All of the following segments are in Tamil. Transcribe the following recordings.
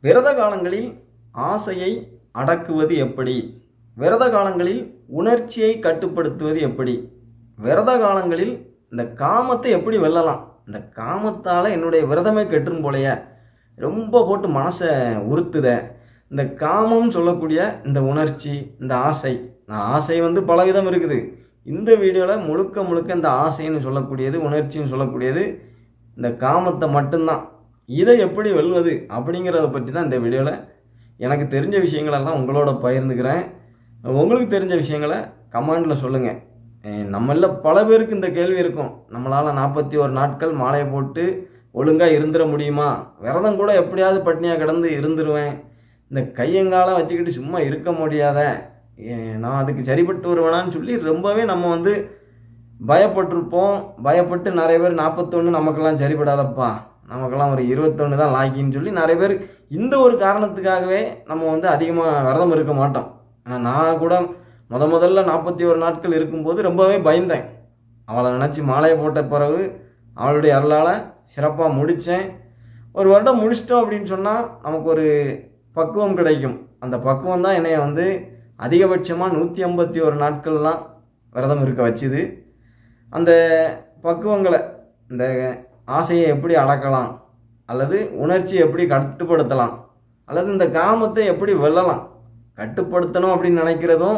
விரத காலங்களில் ஆசையை அடக்குவது எப்படி விரத காலங்களில் உணர்ச்சியை கட்டுப்படுத்துவது எப்படி விரத காலங்களில் இந்த காமத்தை எப்படி வெல்லலாம் இந்த காமத்தால் என்னுடைய விரதமே கெட்டுரும் போலையே ரொம்ப போட்டு மனசை உறுத்துத இந்த காமம் சொல்லக்கூடிய இந்த உணர்ச்சி இந்த ஆசை நான் ஆசை வந்து பலவிதம் இருக்குது இந்த வீடியோவில் முழுக்க முழுக்க இந்த ஆசைன்னு சொல்லக்கூடியது உணர்ச்சின்னு சொல்லக்கூடியது இந்த காமத்தை மட்டும்தான் இதை எப்படி வெல்வது அப்படிங்கிறத பற்றி தான் இந்த வீடியோவில் எனக்கு தெரிஞ்ச விஷயங்களெல்லாம் உங்களோட பகிர்ந்துக்கிறேன் உங்களுக்கு தெரிஞ்ச விஷயங்களை கமெண்டில் சொல்லுங்கள் நம்மள பல பேருக்கு இந்த கேள்வி இருக்கும் நம்மளால் நாற்பத்தி ஒரு நாட்கள் மாலையை போட்டு ஒழுங்காக இருந்துட முடியுமா விரதம் கூட எப்படியாவது பட்னியாக கிடந்து இருந்துருவேன் இந்த கையங்காலம் வச்சுக்கிட்டு சும்மா இருக்க முடியாத ஏ- நான் அதுக்கு சரிப்பட்டு வருவேனான்னு சொல்லி ரொம்பவே நம்ம வந்து பயப்பட்டிருப்போம் பயப்பட்டு நிறைய பேர் நாற்பத்தொன்று நமக்கெல்லாம் சரிப்படாதப்பா நமக்கெல்லாம் ஒரு இருபத்தொன்று தான் லாக்கின்னு சொல்லி நிறைய பேர் இந்த ஒரு காரணத்துக்காகவே நம்ம வந்து அதிகமாக விரதம் இருக்க மாட்டோம் ஆனால் நான் கூட முத முதல்ல நாற்பத்தி ஒரு நாட்கள் இருக்கும்போது ரொம்பவே பயந்தேன் அவளை நினச்சி மாலையை போட்ட பிறகு அவளுடைய அருளால் சிறப்பாக முடித்தேன் ஒரு வருடம் முடிச்சிட்டோம் அப்படின்னு சொன்னால் நமக்கு ஒரு பக்குவம் கிடைக்கும் அந்த பக்குவம் தான் என்னைய வந்து அதிகபட்சமாக நூற்றி ஐம்பத்தி ஒரு நாட்கள்லாம் விரதம் இருக்க வச்சுது அந்த பக்குவங்களை இந்த ஆசையை எப்படி அடக்கலாம் அல்லது உணர்ச்சியை எப்படி கட்டுப்படுத்தலாம் அல்லது இந்த காமத்தை எப்படி வெல்லலாம் கட்டுப்படுத்தணும் அப்படின்னு நினைக்கிறதும்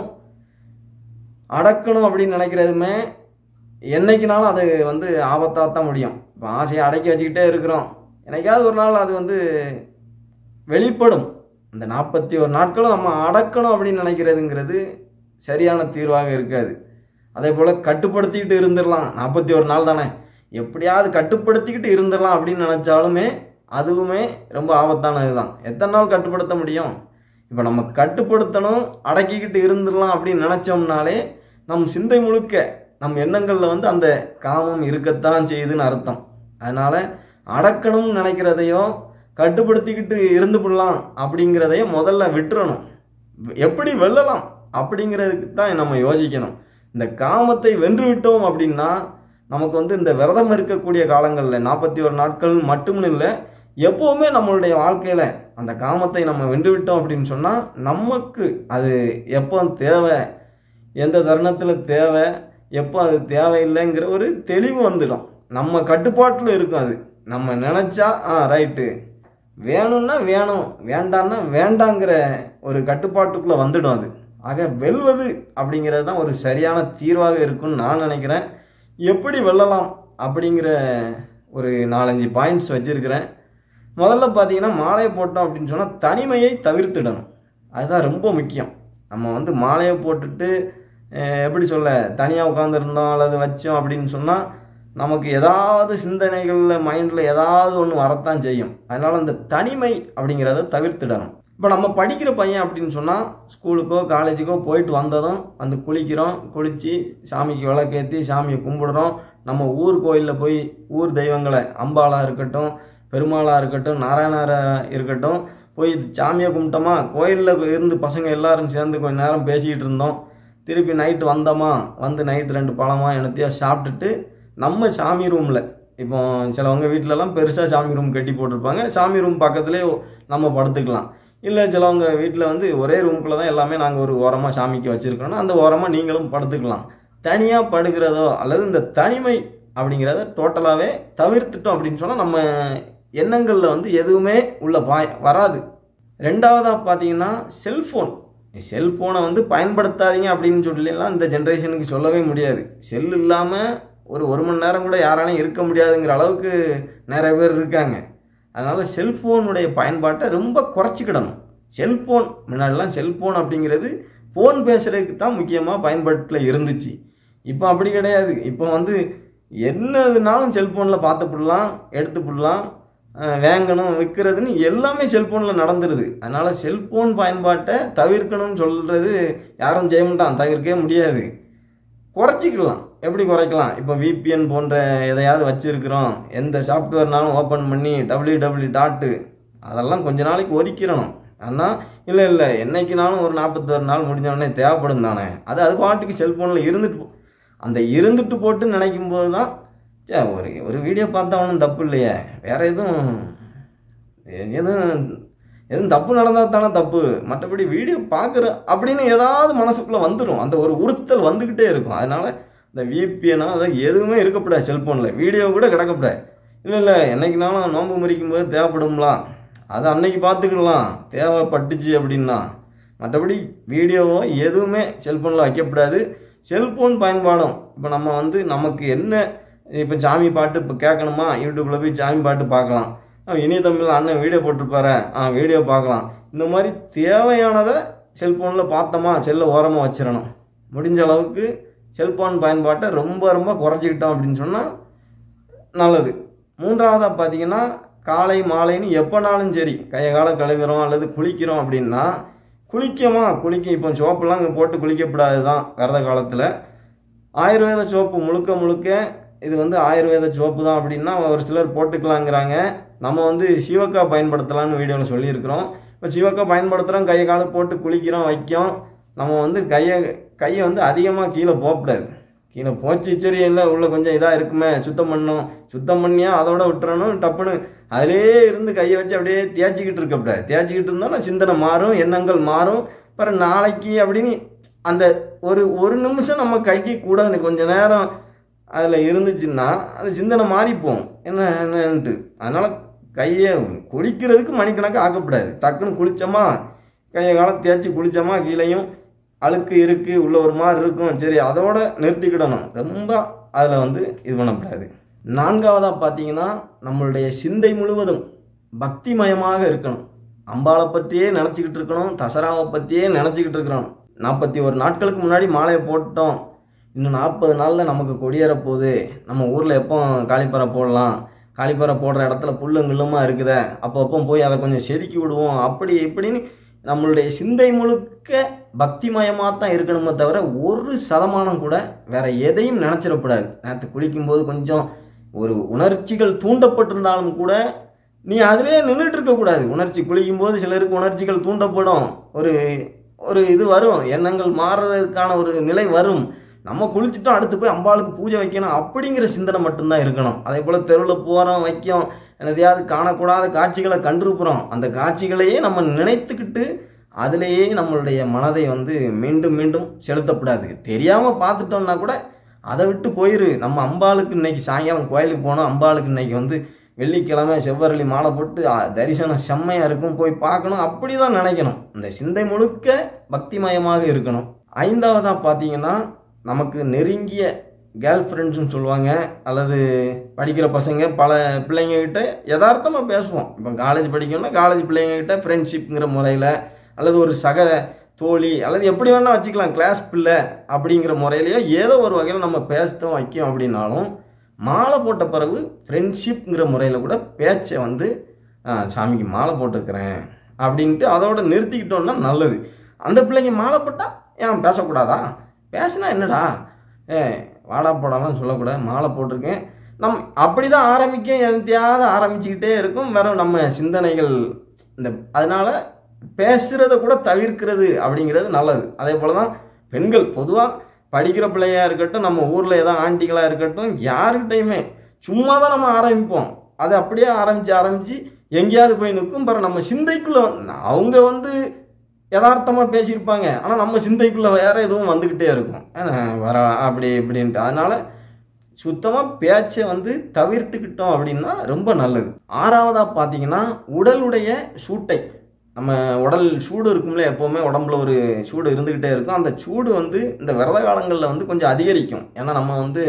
அடக்கணும் அப்படின்னு நினைக்கிறதுமே என்னைக்குனாலும் அது வந்து ஆபத்தாக தான் முடியும் இப்போ ஆசையை அடக்கி வச்சுக்கிட்டே இருக்கிறோம் என்னைக்காவது ஒரு நாள் அது வந்து வெளிப்படும் இந்த நாற்பத்தி ஒரு நாட்களும் நம்ம அடக்கணும் அப்படின்னு நினைக்கிறதுங்கிறது சரியான தீர்வாக இருக்காது அதே போல் கட்டுப்படுத்திக்கிட்டு இருந்துடலாம் நாற்பத்தி ஒரு நாள் தானே எப்படியாவது கட்டுப்படுத்திக்கிட்டு இருந்துடலாம் அப்படின்னு நினச்சாலுமே அதுவுமே ரொம்ப ஆபத்தானது தான் எத்தனை நாள் கட்டுப்படுத்த முடியும் இப்போ நம்ம கட்டுப்படுத்தணும் அடக்கிக்கிட்டு இருந்துடலாம் அப்படின்னு நினச்சோம்னாலே நம் சிந்தை முழுக்க நம் எண்ணங்களில் வந்து அந்த காமம் இருக்கத்தான் செய்யுதுன்னு அர்த்தம் அதனால் அடக்கணும்னு நினைக்கிறதையோ கட்டுப்படுத்திக்கிட்டு இருந்து விடலாம் அப்படிங்கிறதையோ முதல்ல விட்டுறணும் எப்படி வெல்லலாம் அப்படிங்கிறதுக்கு தான் நம்ம யோசிக்கணும் இந்த காமத்தை வென்று விட்டோம் அப்படின்னா நமக்கு வந்து இந்த விரதம் இருக்கக்கூடிய காலங்களில் நாற்பத்தி ஒரு நாட்கள் மட்டும்னு இல்லை எப்போவுமே நம்மளுடைய வாழ்க்கையில் அந்த காமத்தை நம்ம வென்று விட்டோம் அப்படின்னு சொன்னால் நமக்கு அது எப்போ தேவை எந்த தருணத்தில் தேவை எப்போ அது தேவையில்லைங்கிற ஒரு தெளிவு வந்துடும் நம்ம கட்டுப்பாட்டில் இருக்கும் அது நம்ம நினச்சா ஆ ரைட்டு வேணும்னா வேணும் வேண்டாம்னா வேண்டாங்கிற ஒரு கட்டுப்பாட்டுக்குள்ளே வந்துடும் அது ஆக வெல்வது அப்படிங்கிறது தான் ஒரு சரியான தீர்வாக இருக்கும்னு நான் நினைக்கிறேன் எப்படி வெல்லலாம் அப்படிங்கிற ஒரு நாலஞ்சு பாயிண்ட்ஸ் வச்சுருக்கிறேன் முதல்ல பார்த்தீங்கன்னா மாலையை போட்டோம் அப்படின்னு சொன்னால் தனிமையை தவிர்த்திடணும் அதுதான் ரொம்ப முக்கியம் நம்ம வந்து மாலையை போட்டுட்டு அஹ், எப்படி சொல்ல தனியாக உட்காந்துருந்தோம் அல்லது வச்சோம் அப்படின்னு சொன்னால் நமக்கு ஏதாவது சிந்தனைகளில் மைண்டில் ஏதாவது ஒன்று வரத்தான் செய்யும் அதனால் அந்த தனிமை அப்படிங்கிறத தவிர்த்திடணும் இப்போ நம்ம படிக்கிற பையன் அப்படின்னு சொன்னால் ஸ்கூலுக்கோ காலேஜுக்கோ போயிட்டு வந்ததும் வந்து குளிக்கிறோம் குளித்து சாமிக்கு விளக்கேற்றி சாமியை கும்பிடுறோம் நம்ம ஊர் கோயிலில் போய் ஊர் தெய்வங்களை அம்பாலாக இருக்கட்டும் பெருமாளாக இருக்கட்டும் நாராயணரா இருக்கட்டும் போய் சாமியை கும்பிட்டோமா கோயிலில் இருந்து பசங்க எல்லாரும் சேர்ந்து கொஞ்ச நேரம் பேசிக்கிட்டு இருந்தோம் திருப்பி நைட்டு வந்தோமா வந்து நைட்டு ரெண்டு பழமா என்னத்தையோ சாப்பிட்டுட்டு நம்ம சாமி ரூமில் இப்போ சிலவங்க வீட்டிலலாம் பெருசாக சாமி ரூம் கட்டி போட்டிருப்பாங்க சாமி ரூம் பக்கத்துலேயே நம்ம படுத்துக்கலாம் இல்லை சிலவங்க வீட்டில் வந்து ஒரே ரூம்குள்ளே தான் எல்லாமே நாங்கள் ஒரு ஓரமாக சாமிக்கு வச்சுருக்கோன்னா அந்த ஓரமாக நீங்களும் படுத்துக்கலாம் தனியாக படுக்கிறதோ அல்லது இந்த தனிமை அப்படிங்கிறத டோட்டலாகவே தவிர்த்துட்டோம் அப்படின்னு சொன்னால் நம்ம எண்ணங்களில் வந்து எதுவுமே உள்ள பாய் வராது ரெண்டாவதாக பார்த்தீங்கன்னா செல்ஃபோன் செல்ஃபோனை வந்து பயன்படுத்தாதீங்க அப்படின்னு சொல்லிலாம் இந்த ஜென்ரேஷனுக்கு சொல்லவே முடியாது செல் இல்லாமல் ஒரு ஒரு மணி நேரம் கூட யாராலையும் இருக்க முடியாதுங்கிற அளவுக்கு நிறைய பேர் இருக்காங்க அதனால் செல்ஃபோனுடைய பயன்பாட்டை ரொம்ப குறைச்சிக்கிடணும் செல்ஃபோன் முன்னாடிலாம் செல்ஃபோன் அப்படிங்கிறது ஃபோன் பேசுகிறதுக்கு தான் முக்கியமாக பயன்பாட்டில் இருந்துச்சு இப்போ அப்படி கிடையாது இப்போ வந்து என்னதுனாலும் செல்ஃபோனில் பார்த்து போடலாம் எடுத்து போடலாம் அஹ் வாங்கணும் விற்கிறதுன்னு எல்லாமே செல்ஃபோனில் நடந்துருது அதனால் செல்ஃபோன் பயன்பாட்டை தவிர்க்கணும்னு சொல்கிறது யாரும் செய்ய மாட்டான் தவிர்க்கவே முடியாது குறைச்சிக்கலாம் எப்படி குறைக்கலாம் இப்போ விபிஎன் போன்ற எதையாவது வச்சுருக்கிறோம் எந்த சாஃப்ட்வேர்னாலும் ஓப்பன் பண்ணி டபிள்யூ டபிள்யூ டாட்டு அதெல்லாம் கொஞ்ச நாளைக்கு ஒதுக்கிடணும் ஆனால் இல்லை இல்லை என்னைக்குனாலும் ஒரு நாற்பத்தோரு நாள் முடிஞ்ச உடனே தேவைப்படும் தானே அது அது பாட்டுக்கு செல்ஃபோனில் இருந்துட்டு போ- அந்த இருந்துட்டு போட்டு நினைக்கும் போது தான் சே ஒரு ஒரு வீடியோ பார்த்தா ஒன்றும் தப்பு இல்லையே வேற எதுவும் எ- எதுவும் எதுவும் தப்பு நடந்தால் தானே தப்பு மற்றபடி வீடியோ பார்க்குற அப்படின்னு ஏதாவது மனசுக்குள்ளே வந்துடும் அந்த ஒரு உறுத்தல் வந்துக்கிட்டே இருக்கும் அதனால இந்த விபிஎனா அதை எதுவுமே இருக்கக்கூடாது செல்ஃபோனில் வீடியோ கூட கிடக்கப்படாது இல்லை இல்லை என்னைக்குனாலும் நோன்பு முறிக்கும் போது தேவைப்படும்லாம் அதை அன்னைக்கு பார்த்துக்கலாம் தேவைப்பட்டுச்சு அப்படின்னா மற்றபடி வீடியோவோ எதுவுமே செல்ஃபோனில் வைக்கப்படாது செல்ஃபோன் பயன்பாடும் இப்போ நம்ம வந்து நமக்கு என்ன இப்போ சாமி பாட்டு இப்போ கேட்கணுமா யூடியூப்பில் போய் சாமி பாட்டு பார்க்கலாம் ஆ, இனிய தமிழ் அண்ணன் வீடியோ போட்டிருப்பாரு ஆ வீடியோ பார்க்கலாம் இந்த மாதிரி தேவையானதை செல்ஃபோனில் பார்த்தோமா செல்லை ஓரமாக வச்சிடணும் முடிஞ்ச அளவுக்கு செல்ஃபோன் பயன்பாட்டை ரொம்ப ரொம்ப குறைச்சிக்கிட்டோம் அப்படின்னு சொன்னால் நல்லது மூன்றாவதாக பார்த்தீங்கன்னா காலை மாலைன்னு எப்போனாலும் சரி கையை காலை கழுவுறோம் அல்லது குளிக்கிறோம் அப்படின்னா குளிக்கமா குளிக்க இப்போ சோப்பெல்லாம் இங்கே போட்டு குளிக்கப்படாது தான் விரத காலத்தில் ஆயுர்வேத சோப்பு முழுக்க முழுக்க இது வந்து ஆயுர்வேத சோப்பு தான் அப்படின்னா ஒரு சிலர் போட்டுக்கலாங்கிறாங்க நம்ம வந்து சிவக்கா பயன்படுத்தலாம்னு வீடியோவில் சொல்லியிருக்கிறோம் இப்போ சிவக்கா பயன்படுத்துகிறோம் கையை காலை போட்டு குளிக்கிறோம் வைக்கோம் நம்ம வந்து கையை கையை வந்து அதிகமாக கீழே போகக்கூடாது கீழே போச்சு சரி இல்லை உள்ள கொஞ்சம் இதாக இருக்குமே சுத்தம் பண்ணணும் சுத்தம் பண்ணியா அதோட விட்டுறணும் டப்புன்னு அதிலே இருந்து கையை வச்சு அப்படியே தேய்ச்சிக்கிட்டு இருக்கக்கூடாது தேய்ச்சிக்கிட்டு இருந்தோம்னா சிந்தனை மாறும் எண்ணங்கள் மாறும் அப்புறம் நாளைக்கு அப்படின்னு அந்த ஒரு ஒரு நிமிஷம் நம்ம கைக்கு கூட கொஞ்ச நேரம் அதில் இருந்துச்சுன்னா அந்த சிந்தனை மாறிப்போம் என்ன என்னன்ட்டு அதனால் கையை குளிக்கிறதுக்கு மணிக்கணக்கு ஆக்கப்படாது டக்குன்னு குளிச்சோமா கையை காலை தேய்ச்சி குளிச்சோமா கீழேயும் அழுக்கு இருக்குது உள்ள ஒரு மாதிரி இருக்கும் சரி அதோட நிறுத்திக்கிடணும் ரொம்ப அதில் வந்து இது பண்ணக்கூடாது நான்காவதாக பார்த்தீங்கன்னா நம்மளுடைய சிந்தை முழுவதும் பக்திமயமாக இருக்கணும் அம்பாளை பற்றியே நினச்சிக்கிட்டு இருக்கணும் தசராவை பற்றியே நினச்சிக்கிட்டு இருக்கணும் நாற்பத்தி ஒரு நாட்களுக்கு முன்னாடி மாலையை போட்டோம் இன்னும் நாற்பது நாளில் நமக்கு கொடியேற போகுது நம்ம ஊரில் எப்போ காளிப்பறை போடலாம் காளிப்பறை போடுற இடத்துல புல்லுங்கில்லுமா இருக்குதே அப்பப்போ போய் அதை கொஞ்சம் செதுக்கி விடுவோம் அப்படி இப்படின்னு நம்மளுடைய சிந்தை முழுக்க பக்திமயமாக தான் இருக்கணுமே தவிர ஒரு சதமானம் கூட வேற எதையும் நினச்சிடக்கூடாது நேற்று குளிக்கும்போது கொஞ்சம் ஒரு உணர்ச்சிகள் தூண்டப்பட்டிருந்தாலும் கூட நீ அதிலே நின்றுட்டு இருக்கக்கூடாது உணர்ச்சி குளிக்கும்போது சிலருக்கு உணர்ச்சிகள் தூண்டப்படும் ஒரு ஒரு இது வரும் எண்ணங்கள் மாறுறதுக்கான ஒரு நிலை வரும் நம்ம குளிச்சுட்டோம் அடுத்து போய் அம்பாளுக்கு பூஜை வைக்கணும் அப்படிங்கிற சிந்தனை மட்டும்தான் இருக்கணும் அதே போல் தெருவில் போகிறோம் வைக்கோம் எதையாவது காணக்கூடாத காட்சிகளை கண்டிருக்கிறோம் அந்த காட்சிகளையே நம்ம நினைத்துக்கிட்டு அதிலேயே நம்மளுடைய மனதை வந்து மீண்டும் மீண்டும் செலுத்தக்கூடாது தெரியாமல் பார்த்துட்டோம்னா கூட அதை விட்டு போயிரு நம்ம அம்பாளுக்கு இன்னைக்கு சாயங்காலம் கோயிலுக்கு போனோம் அம்பாளுக்கு இன்னைக்கு வந்து வெள்ளிக்கிழமை செவ்வரளி மாலை போட்டு ஆ, தரிசனம் செம்மையாக இருக்கும் போய் பார்க்கணும் அப்படி தான் நினைக்கணும் இந்த சிந்தை முழுக்க பக்திமயமாக இருக்கணும் ஐந்தாவதாக பார்த்தீங்கன்னா நமக்கு நெருங்கிய கேர்ள் ஃப்ரெண்ட்ஸ்னு சொல்லுவாங்க அல்லது படிக்கிற பசங்க பல பிள்ளைங்ககிட்ட யதார்த்தமாக பேசுவோம் இப்போ காலேஜ் படிக்கணும்னா காலேஜ் பிள்ளைங்ககிட்ட ஃப்ரெண்ட்ஷிப்புங்கிற முறையில் அல்லது ஒரு சக தோழி அல்லது எப்படி வேணால் வச்சுக்கலாம் கிளாஸ் பிள்ளை அப்படிங்கிற முறையிலையோ ஏதோ ஒரு வகையில் நம்ம பேசத்தோம் வைக்கோம் அப்படின்னாலும் மாலை போட்ட பிறகு ஃப்ரெண்ட்ஷிப்ங்கிற முறையில் கூட பேச்சை வந்து "ஆ, சாமிக்கு மாலை போட்டிருக்கிறேன் அப்படின்ட்டு அதோட நிறுத்திக்கிட்டோம்னா நல்லது அந்த பிள்ளைங்க மாலை போட்டால் ஏன் பேசக்கூடாதா பேசினா என்னடா ஏ வாடா போடாலாம் சொல்லக்கூடாது மாலை போட்டிருக்கேன் நம் அப்படி தான் ஆரம்பிக்க எந்தையாவது ஆரம்பிச்சுக்கிட்டே இருக்கும் வெறும் நம்ம சிந்தனைகள் இந்த அதனால பேசுகிறத கூட தவிர்க்கிறது அப்படிங்கிறது நல்லது அதே போல தான் பெண்கள் பொதுவாக படிக்கிற பிள்ளையா இருக்கட்டும் நம்ம ஊரில் ஏதோ ஆண்டிகளாக இருக்கட்டும் யாருக்கிட்டையுமே சும்மா தான் நம்ம ஆரம்பிப்போம் அது அப்படியே ஆரம்பித்து ஆரம்பித்து எங்கேயாவது போய் நிற்கும் பிறகு நம்ம சிந்தைக்குள்ளே அவங்க வந்து யதார்த்தமாக பேசியிருப்பாங்க ஆனால் நம்ம சிந்தைக்குள்ளே வேற எதுவும் வந்துக்கிட்டே இருக்கும் ஏன்னா வர அப்படி இப்படின்ட்டு அதனால் சுத்தமாக பேச்சை வந்து தவிர்த்துக்கிட்டோம் அப்படின்னா ரொம்ப நல்லது ஆறாவதாக பார்த்தீங்கன்னா உடலுடைய சூட்டை நம்ம உடல் சூடு இருக்கும்ல எப்போவுமே உடம்புல ஒரு சூடு இருந்துக்கிட்டே இருக்கும் அந்த சூடு வந்து இந்த விரத காலங்களில் வந்து கொஞ்சம் அதிகரிக்கும் ஏன்னா நம்ம வந்து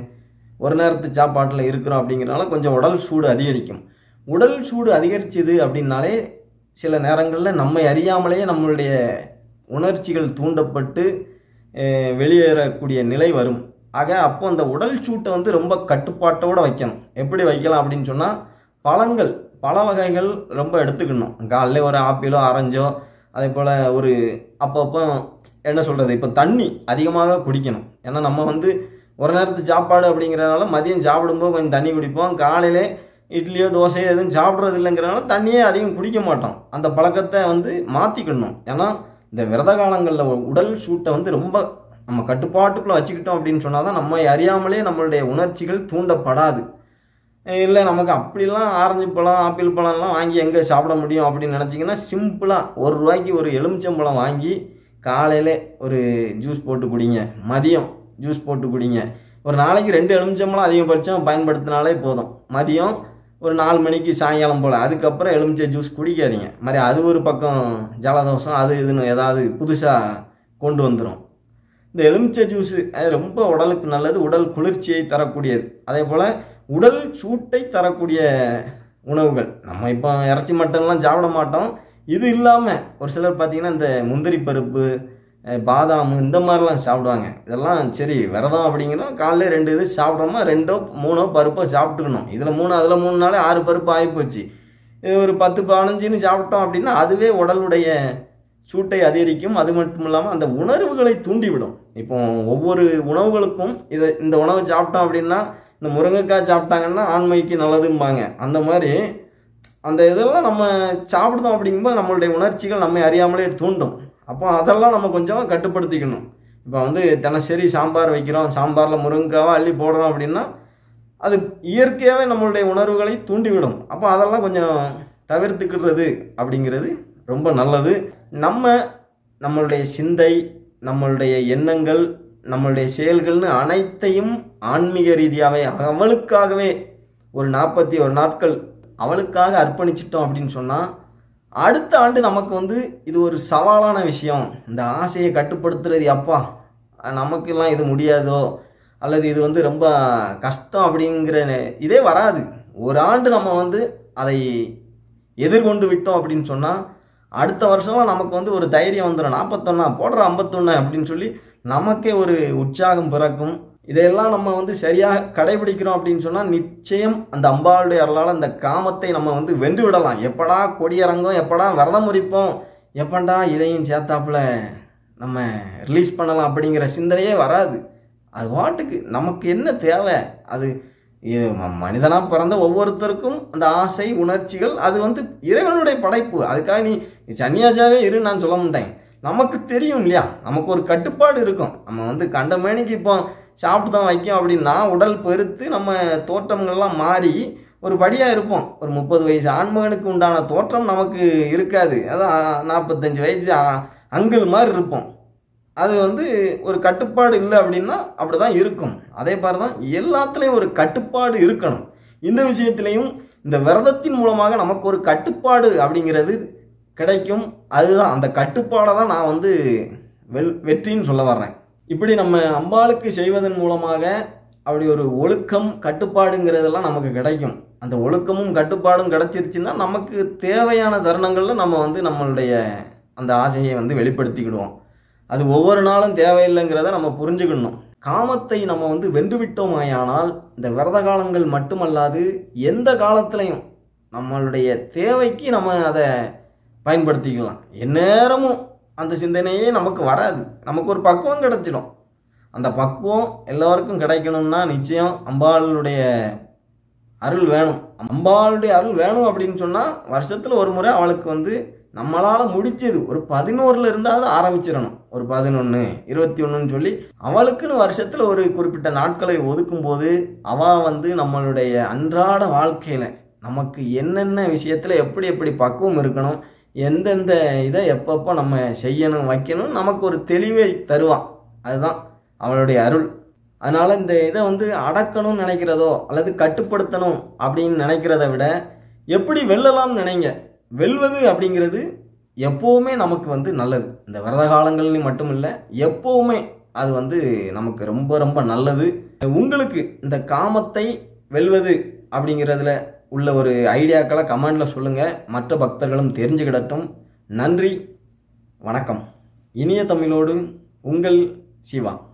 ஒரு நேரத்து சாப்பாட்டில் இருக்கிறோம் அப்படிங்கிறனால கொஞ்சம் உடல் சூடு அதிகரிக்கும் உடல் சூடு அதிகரிச்சுது அப்படின்னாலே சில நேரங்களில் நம்மை அறியாமலேயே நம்மளுடைய உணர்ச்சிகள் தூண்டப்பட்டு அஹ், வெளியேறக்கூடிய நிலை வரும் ஆக அப்போ அந்த உடல் சூட்டை வந்து ரொம்ப கட்டுப்பாட்டோடு வைக்கணும் எப்படி வைக்கலாம் அப்படின்னு சொன்னால் பழங்கள் பழ வகைகள் ரொம்ப எடுத்துக்கணும் காலைல ஒரு ஆப்பிளோ ஆரஞ்சோ அதே போல் ஒரு அப்பப்போ என்ன சொல்கிறது இப்போ தண்ணி அதிகமாக குடிக்கணும் ஏன்னா நம்ம வந்து ஒரு நேரத்து சாப்பாடு அப்படிங்கிறனால மதியம் சாப்பிடும்போது கொஞ்சம் தண்ணி குடிப்போம் காலையிலே இட்லியோ தோசையோ எதுவும் சாப்பிட்றது இல்லைங்கிறனால தண்ணியே அதிகம் குடிக்க மாட்டோம் அந்த பழக்கத்தை வந்து மாற்றிக்கணும் ஏன்னா இந்த விரத காலங்களில் உடல் சூட்டை வந்து ரொம்ப நம்ம கட்டுப்பாட்டுக்குள்ளே வச்சுக்கிட்டோம் அப்படின்னு சொன்னால் தான் நம்ம அறியாமலே நம்மளுடைய உணர்ச்சிகள் தூண்டப்படாது இல்லை நமக்கு அப்படிலாம் ஆரஞ்சு பழம் ஆப்பிள் பழம்லாம் வாங்கி எங்கே சாப்பிட முடியும் அப்படின்னு நினச்சிங்கன்னா சிம்பிளாக ஒரு ரூபாய்க்கு ஒரு எலுமிச்சம்பழம் வாங்கி காலையில் ஒரு ஜூஸ் போட்டு குடிங்க மதியம் ஜூஸ் போட்டு குடிங்க ஒரு நாளைக்கு ரெண்டு எலுமிச்சம்பழம் அதிகபட்சம் பயன்படுத்தினாலே போதும் மதியம் ஒரு நாலு மணிக்கு சாயங்காலம் போல் அதுக்கப்புறம் எலுமிச்சை ஜூஸ் குடிக்காதீங்க மாதிரி அது ஒரு பக்கம் ஜலதோஷம் அது இதுன்னு ஏதாவது புதுசாக கொண்டு வந்துடும் இந்த எலுமிச்சை ஜூஸு அது ரொம்ப உடலுக்கு நல்லது உடல் குளிர்ச்சியை தரக்கூடியது அதே போல் உடல் சூட்டை தரக்கூடிய உணவுகள் நம்ம இப்போ இறைச்சி மட்டன்லாம் சாப்பிட மாட்டோம் இது இல்லாமல் ஒரு சிலர் பார்த்தீங்கன்னா இந்த முந்திரி பருப்பு அஹ், பாதாம் இந்த மாதிரிலாம் சாப்பிடுவாங்க இதெல்லாம் சரி விரதம் அப்படிங்கிறோம் காலையில் ரெண்டு இது சாப்பிட்றோமா ரெண்டோ மூணோ பருப்போ சாப்பிட்டுக்கணும் இதில் மூணு அதில் மூணு நாளே ஆறு பருப்பு ஆகிப்போச்சு இது ஒரு பத்து பதினஞ்சுன்னு சாப்பிட்டோம் அப்படின்னா அதுவே உடலுடைய சூட்டை அதிகரிக்கும் அது மட்டும் இல்லாமல் அந்த உணர்வுகளை தூண்டிவிடும் இப்போ ஒவ்வொரு உணவுகளுக்கும் இதை இந்த உணவு சாப்பிட்டோம் அப்படின்னா இந்த முருங்கைக்காய் சாப்பிட்டாங்கன்னா ஆண்மைக்கு நல்லதும்பாங்க அந்த மாதிரி அந்த இதெல்லாம் நம்ம சாப்பிடுதோம் அப்படிங்கும்போது நம்மளுடைய உணர்ச்சிகள் நம்மை அறியாமலே தூண்டும் அப்போ அதெல்லாம் நம்ம கொஞ்சம் கட்டுப்படுத்திக்கணும் இப்போ வந்து தினசரி சாம்பார் வைக்கிறோம் சாம்பாரில் முருங்கைக்காவை அள்ளி போடுறோம் அப்படின்னா அது இயற்கையாகவே நம்மளுடைய உணர்வுகளை தூண்டிவிடும் அப்போ அதெல்லாம் கொஞ்சம் தவிர்த்துக்கிறது அப்படிங்கிறது ரொம்ப நல்லது நம்ம நம்மளுடைய சிந்தை நம்மளுடைய எண்ணங்கள் நம்மளுடைய செயல்கள்னு அனைத்தையும் ஆன்மீக ரீதியாகவே அவளுக்காகவே ஒரு நாற்பத்தி ஒரு நாட்கள் அவளுக்காக அர்ப்பணிச்சிட்டோம் அப்படின்னு சொன்னால் அடுத்த ஆண்டு நமக்கு வந்து இது ஒரு சவாலான விஷயம் இந்த ஆசையை கட்டுப்படுத்துறது அப்பா நமக்கெல்லாம் இது முடியாதோ அல்லது இது வந்து ரொம்ப கஷ்டம் அப்படிங்கிற இதே வராது ஒரு ஆண்டு நம்ம வந்து அதை எதிர்கொண்டு விட்டோம் அப்படின்னு சொன்னால் அடுத்த வருஷமாக நமக்கு வந்து ஒரு தைரியம் வந்துடும் நாற்பத்தொன்னா போடுற ஐம்பத்தொன்னு அப்படின்னு சொல்லி நமக்கே ஒரு உற்சாகம் பிறக்கும் இதையெல்லாம் நம்ம வந்து சரியாக கடைபிடிக்கிறோம் அப்படின்னு சொன்னால் நிச்சயம் அந்த அம்பாளுடைய அருளால் அந்த காமத்தை நம்ம வந்து வென்று விடலாம் எப்படா கொடியரங்கம் எப்படா விரதம் முறிப்போம் எப்படா இதையும் சேர்த்தாப்புல நம்ம ரிலீஸ் பண்ணலாம் அப்படிங்கிற சிந்தனையே வராது அது வாட்டுக்கு நமக்கு என்ன தேவை அது இது ம- மனிதனா பிறந்த ஒவ்வொருத்தருக்கும் அந்த ஆசை உணர்ச்சிகள் அது வந்து இறைவனுடைய படைப்பு அதுக்காக நீ சன்னியாசாவே இரு நான் சொல்ல மாட்டேன் நமக்கு தெரியும் இல்லையா நமக்கு ஒரு கட்டுப்பாடு இருக்கும் நம்ம வந்து கண்ட மேனிக்கு இப்போ சாப்பிட்டு தான் வைக்கோம் அப்படின்னா உடல் பெருத்து நம்ம தோற்றங்கள்லாம் மாறி ஒரு படியாக இருப்போம் ஒரு முப்பது வயசு ஆண்மகனுக்கு உண்டான தோற்றம் நமக்கு இருக்காது அதான் நாற்பத்தஞ்சு வயசு அ- அங்கிள் மாதிரி இருப்போம் அது வந்து ஒரு கட்டுப்பாடு இல்லை அப்படின்னா அப்படி தான் இருக்கும் அதே மாதிரி தான் எல்லாத்துலேயும் ஒரு கட்டுப்பாடு இருக்கணும் இந்த விஷயத்துலையும் இந்த விரதத்தின் மூலமாக நமக்கு ஒரு கட்டுப்பாடு அப்படிங்கிறது கிடைக்கும் அதுதான் அந்த கட்டுப்பாடை தான் நான் வந்து வெல் வெற்றின்னு சொல்ல வர்றேன் இப்படி நம்ம அம்பாளுக்கு செய்வதன் மூலமாக அப்படி ஒரு ஒழுக்கம் கட்டுப்பாடுங்கிறதெல்லாம் நமக்கு கிடைக்கும் அந்த ஒழுக்கமும் கட்டுப்பாடும் கிடைச்சிருச்சுன்னா நமக்கு தேவையான தருணங்களில் நம்ம வந்து நம்மளுடைய அந்த ஆசையை வந்து வெளிப்படுத்திக்கிடுவோம் அது ஒவ்வொரு நாளும் தேவையில்லைங்கிறத நம்ம புரிஞ்சுக்கணும் காமத்தை நம்ம வந்து வென்று விட்டோமாயானால் இந்த விரத காலங்கள் மட்டுமல்லாது எந்த காலத்திலையும் நம்மளுடைய தேவைக்கு நம்ம அதை பயன்படுத்திக்கலாம் எந்நேரமும் அந்த சிந்தனையே நமக்கு வராது நமக்கு ஒரு பக்குவம் கிடைச்சிடும் அந்த பக்குவம் எல்லாருக்கும் கிடைக்கணும்னா நிச்சயம் அம்பாளுடைய அருள் வேணும் அம்பாளுடைய அருள் வேணும் அப்படின்னு சொன்னால் வருஷத்தில் ஒரு முறை அவளுக்கு வந்து நம்மளால் முடிச்சது ஒரு பதினோருல இருந்தாவது ஆரம்பிச்சிடணும் ஒரு பதினொன்று இருபத்தி ஒன்றுன்னு சொல்லி அவளுக்குன்னு வருஷத்தில் ஒரு குறிப்பிட்ட நாட்களை ஒதுக்கும் போது அவள் வந்து நம்மளுடைய அன்றாட வாழ்க்கையில் நமக்கு என்னென்ன விஷயத்தில் எப்படி எப்படி பக்குவம் இருக்கணும் எந்தெந்த இதை எப்பப்போ நம்ம செய்யணும் வைக்கணும் நமக்கு ஒரு தெளிவை தருவான் அதுதான் அவளுடைய அருள் அதனால் இந்த இதை வந்து அடக்கணும்னு நினைக்கிறதோ அல்லது கட்டுப்படுத்தணும் அப்படின்னு நினைக்கிறத விட எப்படி வெல்லலாம்னு நினைங்க வெல்வது அப்படிங்கிறது எப்போவுமே நமக்கு வந்து நல்லது இந்த விரத காலங்கள்னு மட்டும் இல்லை எப்போவுமே அது வந்து நமக்கு ரொம்ப ரொம்ப நல்லது உங்களுக்கு இந்த காமத்தை வெல்வது அப்படிங்கிறதுல உள்ள ஒரு ஐடியாக்களை கமெண்டில் சொல்லுங்கள் மற்ற பக்தர்களும் தெரிஞ்சுக்கிடட்டும் நன்றி வணக்கம் இனிய தமிழோடு உங்கள் சிவா